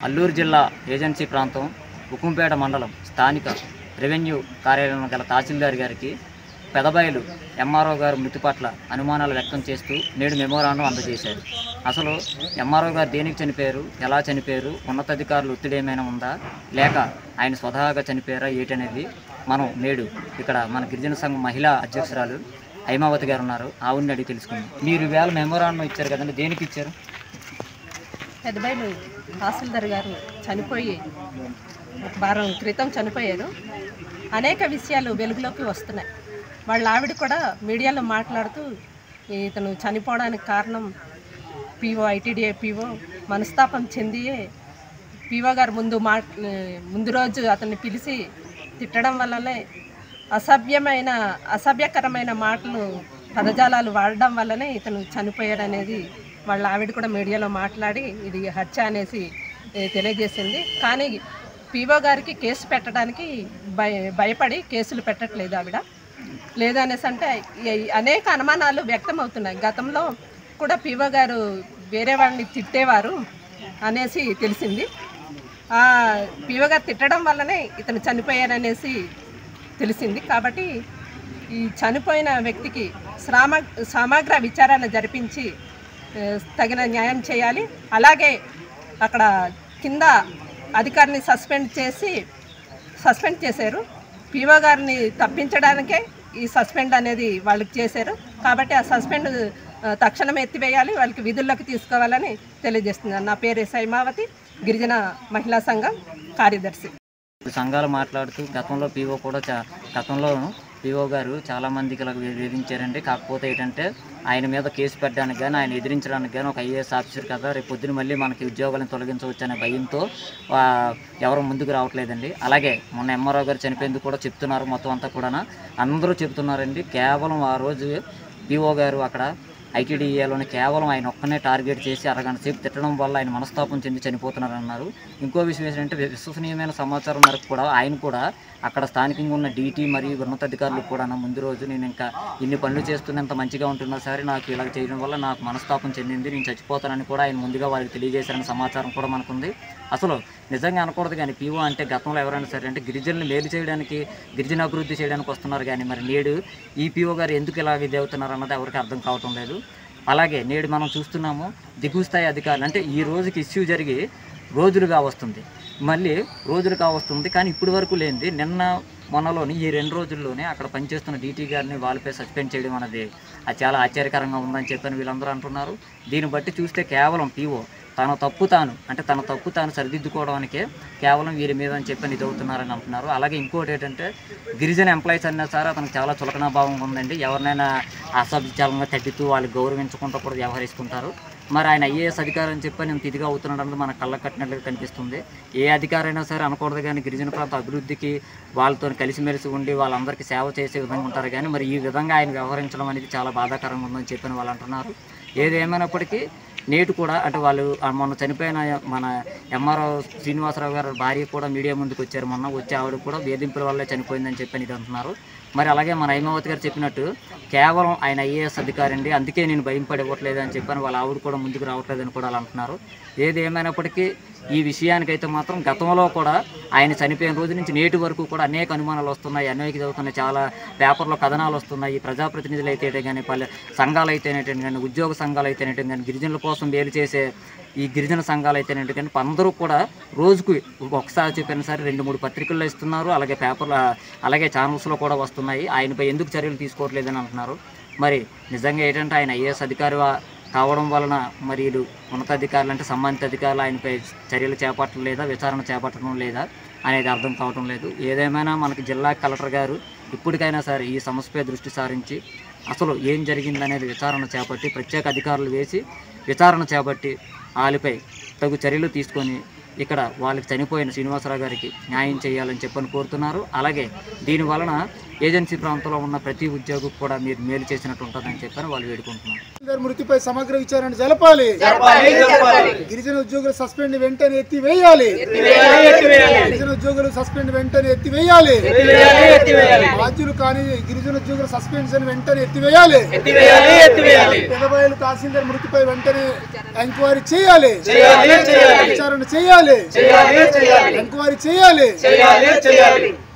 అల్లూరు జిల్లా ఏజెన్సీ ప్రాంతం ఉకుంపేట మండలం స్థానిక రెవెన్యూ కార్యాలయం గల తహసీల్దార్ గారికి పెదబయలు ఎంఆర్ఓ గారు మృతి పట్ల అనుమానాలు వ్యక్తం చేస్తూ నేడు మెమోరాండం అందజేశారు అసలు ఎంఆర్ఓ గారు దేనికి చనిపోయారు ఎలా చనిపోయారు ఉన్నతాధికారులు ఒత్తిడి ఏమైనా ఉందా లేక ఆయన స్వతహాగా చనిపోయారా ఏంటనేది మనం నేడు ఇక్కడ మన గిరిజన సంఘం మహిళా అధ్యక్షురాలు హైమావతి గారు ఉన్నారు ఆవిడని అడిగి తెలుసుకుందాం మీరు వేళ మెమోరాండం ఇచ్చారు కదండి దేనికి ఇచ్చారు పెద్దబైలు తహసీల్దార్ గారు చనిపోయి ఒక వారం క్రితం చనిపోయారు అనేక విషయాలు వెలుగులోకి వస్తున్నాయి వాళ్ళ ఆవిడ కూడా మీడియాలో మాట్లాడుతూ ఇతను చనిపోవడానికి కారణం పీఓ ఐటీడీఏ పీఓ మనస్తాపం చెందియే పీఓ గారు ముందు మా ముందు రోజు అతన్ని పిలిచి తిట్టడం వల్లనే అసభ్యమైన అసభ్యకరమైన మాటలు పదజాలాలు వాడడం వల్లనే ఇతను చనిపోయాడనేది వాళ్ళ ఆవిడ కూడా మీడియాలో మాట్లాడి ఇది హత్య అనేసి ఏ, తెలియజేసింది కానీ పీఓ గారికి కేసు పెట్టడానికి భయ భయపడి కేసులు పెట్టట్లేదు ఆవిడ లేదు అనేసి అంటే ఈ- అనేక అనుమానాలు వ్యక్తం అవుతున్నాయి గతంలో కూడా పీఓ గారు వేరే వాళ్ళని తిట్టేవారు అనేసి తెలిసింది ఆ పీఓ గారు తిట్టడం వల్లనే ఇతను చనిపోయారనేసి తెలిసింది కాబట్టి ఈ చనిపోయిన వ్యక్తికి శ్రామ సమగ్ర విచారణ జరిపించి ఆ, తగిన న్యాయం చేయాలి అలాగే అక్కడ కింద అధికారిని సస్పెండ్ చేసి సస్పెండ్ చేశారు పీఓ గారిని తప్పించడానికే ఈ సస్పెండ్ అనేది వాళ్ళకి చేశారు కాబట్టి ఆ సస్పెండ్ ఆ, తక్షణం ఎత్తివేయాలి వాళ్ళకి విధుల్లోకి తీసుకోవాలని తెలియజేస్తున్నాను నా పేరు సైమావతి గిరిజన మహిళా సంఘం కార్యదర్శి సంఘాలు మాట్లాడుతూ గతంలో పీఓ కూడా చా గతంలో పీఓ గారు చాలా మందికి ఇలా వే- వేధించారండి కాకపోతే ఏంటంటే ఆయన మీద కేసు పెట్టడానికి కానీ ఆయన ఎదిరించడానికి కానీ ఒక ఐఏఎస్ ఆఫీసర్ కదా రేపు పొద్దున మళ్ళీ మనకి ఉద్యోగాలను తొలగించవచ్చు అనే భయంతో ఆ, ఎవరు ముందుకు రావట్లేదండి అలాగే మొన్న ఎంఆర్ఓ గారు చనిపోయింది కూడా చెప్తున్నారు మొత్తం అంతా కూడా అందరూ చెప్తున్నారండి కేవలం ఆ రోజు పీఓ గారు అక్కడ ఐటీడీఏలోని కేవలం ఆయన ఒక్కనే టార్గెట్ చేసి అరగంట సేపు తిట్టడం వల్ల ఆయన మనస్తాపం చెంది చనిపోతున్నారన్నారు ఇంకో విషయం ఏంటంటే విశ్వసనీయమైన సమాచారం మేరకు కూడా ఆయన కూడా అక్కడ స్థానికంగా ఉన్న డీటీ మరియు ఉన్నతాధికారులు కూడా నా ముందు రోజు నేను ఇంకా ఇన్ని పనులు చేస్తున్నంత మంచిగా ఉంటున్నా సరే నాకు ఇలా చేయడం వల్ల నాకు మనస్తాపం చెందింది నేను చచ్చిపోతానని కూడా ఆయన ముందుగా వారికి తెలియజేశారని సమాచారం కూడా మనకుంది అసలు నిజంగా అనకూడదు కానీ పీఓ అంటే గతంలో ఎవరైనా సరే అంటే గిరిజనులు మేలు చేయడానికి గిరిజన అభివృద్ధి చేయడానికి వస్తున్నారు కానీ మరి నేడు ఈ పీఓ గారు ఎందుకు ఇలా ఇది అవుతున్నారు అన్నది ఎవరికి అర్థం కావటం లేదు అలాగే నేడు మనం చూస్తున్నాము దిగువ స్థాయి అధికారులు అంటే ఈ రోజుకి ఇష్యూ జరిగి రోజులుగా వస్తుంది మళ్ళీ రోజులుగా వస్తుంది కానీ ఇప్పటి వరకు లేనిది నిన్న మొన్నలోని ఈ రెండు రోజుల్లోనే అక్కడ పనిచేస్తున్న డీటీ గారిని వాళ్ళపై సస్పెండ్ చేయడం అనేది అది చాలా ఆశ్చర్యకరంగా ఉందని చెప్పని వీళ్ళందరూ అంటున్నారు దీన్ని బట్టి చూస్తే కేవలం పీఓ తన తప్పు తాను అంటే తన తప్పు తాను సరిదిద్దుకోవడానికే కేవలం వీరి మీద అని చెప్పని ఇది అవుతున్నారని అంటున్నారు అలాగే ఇంకోటి ఏంటంటే గిరిజన ఎంప్లాయీస్ అన్నా సరే అతనికి చాలా చులకన భావం ఉందండి ఎవరినైనా అసభ్యంగా తగ్గుతూ వాళ్ళు గౌరవించకుండా కూడా వ్యవహరిస్తుంటారు మరి ఆయన ఐఏఎస్ అధికారి అని చెప్పి నేను ఇదిగా అవుతున్నాడు అన్నది మన కళ్ళ కట్టినట్లుగా కనిపిస్తుంది ఏ అధికారైనా సరే అనకూడదు కానీ గిరిజన ప్రాంత అభివృద్ధికి వాళ్ళతో కలిసిమెలిసి ఉండి వాళ్ళందరికీ సేవ చేసే విధంగా ఉంటారు కానీ మరి ఈ విధంగా ఆయన వ్యవహరించడం అనేది చాలా బాధాకరంగా ఉందని చెప్పని వాళ్ళు అంటున్నారు ఏదేమైనప్పటికీ నేటు కూడా అంటే వాళ్ళు ఆ మొన్న చనిపోయిన మన ఎంఆర్ఓ శ్రీనివాసరావు గారు భార్య కూడా మీడియా ముందుకు వచ్చారు మొన్న వచ్చి ఆవిడ కూడా వేధింపుల వల్లే చనిపోయిందని చెప్పని ఇది అంటున్నారు మరి అలాగే మన హైమావతి గారు చెప్పినట్టు కేవలం ఆయన ఐఏఎస్ అధికారి అండి అందుకే నేను భయం పడి ఇవ్వట్లేదు అని చెప్పని వాళ్ళ ఆవిడ కూడా ముందుకు రావట్లేదని కూడా వాళ్ళు అంటున్నారు ఏది ఏమైనప్పటికీ ఈ విషయానికైతే మాత్రం గతంలో కూడా ఆయన చనిపోయిన రోజు నుంచి నేటి వరకు కూడా అనేక అనుమానాలు వస్తున్నాయి అనేక చదువుతున్నాయి చాలా పేపర్లో కథనాలు వస్తున్నాయి ప్రజాప్రతినిధులు అయితే కానీ పల్లె సంఘాలు అయితేనేటి కానీ ఉద్యోగ సంఘాలు అయితేనేటి కానీ గిరిజనుల కోసం వేలు చేసే ఈ గిరిజన సంఘాలు అయితేనేటి కానీ అందరూ కూడా రోజుకు ఒకసారి చెప్పిన సరే రెండు మూడు పత్రికల్లో ఇస్తున్నారు అలాగే పేపర్లు అలాగే ఛానల్స్లో కూడా వస్తున్నాయి ఆయనపై ఎందుకు చర్యలు తీసుకోవట్లేదని అంటున్నారు మరి నిజంగా ఏంటంటే ఆయన ఐఏఎస్ అధికారి వా- కావడం వలన మరి వీళ్ళు ఉన్నతాధికారులు అంటే సంబంధిత అధికారులు ఆయనపై చర్యలు చేపట్టడం లేదా విచారణ చేపట్టడం లేదా అనేది అర్థం కావటం లేదు ఏదేమైనా మనకి జిల్లా కలెక్టర్ గారు ఇప్పటికైనా సరే ఈ సమస్యపై దృష్టి సారించి అసలు ఏం జరిగిందనేది విచారణ చేపట్టి ప్రత్యేక అధికారులు వేసి విచారణ చేపట్టి వాళ్ళపై తగు చర్యలు తీసుకొని ఇక్కడ వాళ్ళకి చనిపోయిన శ్రీనివాసరావు గారికి న్యాయం చేయాలని చెప్పని కోరుతున్నారు అలాగే దీని వలన ఏజెన్సీ ప్రాంతంలో ఉన్న ప్రతి ఉద్యోగికి కూడా మీరు మేలు చేసినట్టు ఉంటుందని చెప్పని వాళ్ళు వేడుకుంటున్నారు గారి మృతిపై సమగ్ర విచారణ జరపాలి గిరిజన ఉద్యోగుల సస్పెండ్ వెంటనే ఎత్తి వేయాలి గిరిజన ఉద్యోగులు సస్పెండ్ వెంటనే ఎత్తి వేయాలి బాధ్యులు కానీ గిరిజన ఉద్యోగుల సస్పెన్షన్ వెంటనే ఎత్తివేయాలి పెదబయలు తహసీల్దార్ మృతిపై వెంటనే ఎంక్వైరీ చేయాలి చేయాలి, చేయాలి. విచారణ చేయాలి చేయాలి చేయాలి ఎంక్వైరీ చేయాలి చేయాలి చేయాలి